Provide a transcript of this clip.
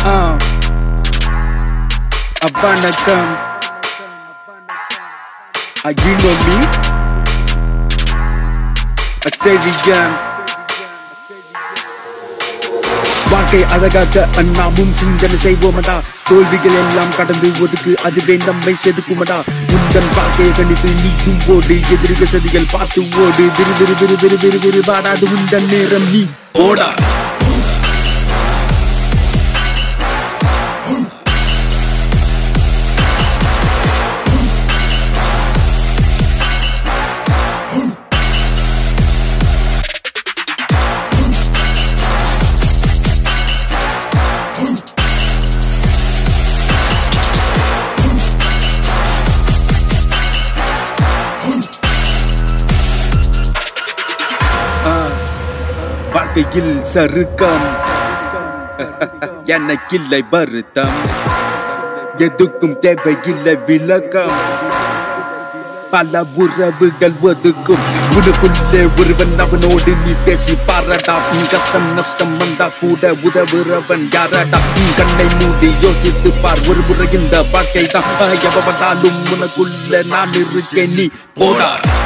Uh, வணக்கம் Uh, you know me A Chezhiyan வாழ்க்கை அழகாக அண்ணாமும் சிந்தனை செய்வோமடா தோல்விகள் எல்லாம் கடந்து ஒதுக்கு அதுவே நம்மை செதுக்குமடா உந்தன் வாழ்க்கையை கண்டித்து நீக்கும் ஓடு எதிர்க சதிகள் பார்த்து ஓடு விரு விரு விரு விரு விரு விரு வாடாது உந்தன் நேரம் நீ ஓடா வாழ்க்கையில் சருக்கம் எனக்கில்லை வருத்தம் எதுக்கும் தேவையில்லை விளக்கம் பல உறவுகள் ஒதுக்கும் உனக்குள்ளே ஒருவன் அவனோடு நீ பேசி பாரடா உன் கஷ்டம் நஷ்டம் வந்தா கூட உதவுறவன் யாரடா உன் கண்ணை மூடி யோசித்து பார் ஒரு முறை இந்த வாழ்க்கை தான் எவ வந்தாலும் உனக்குள்ள நான் இருக்கேன் நீ போடா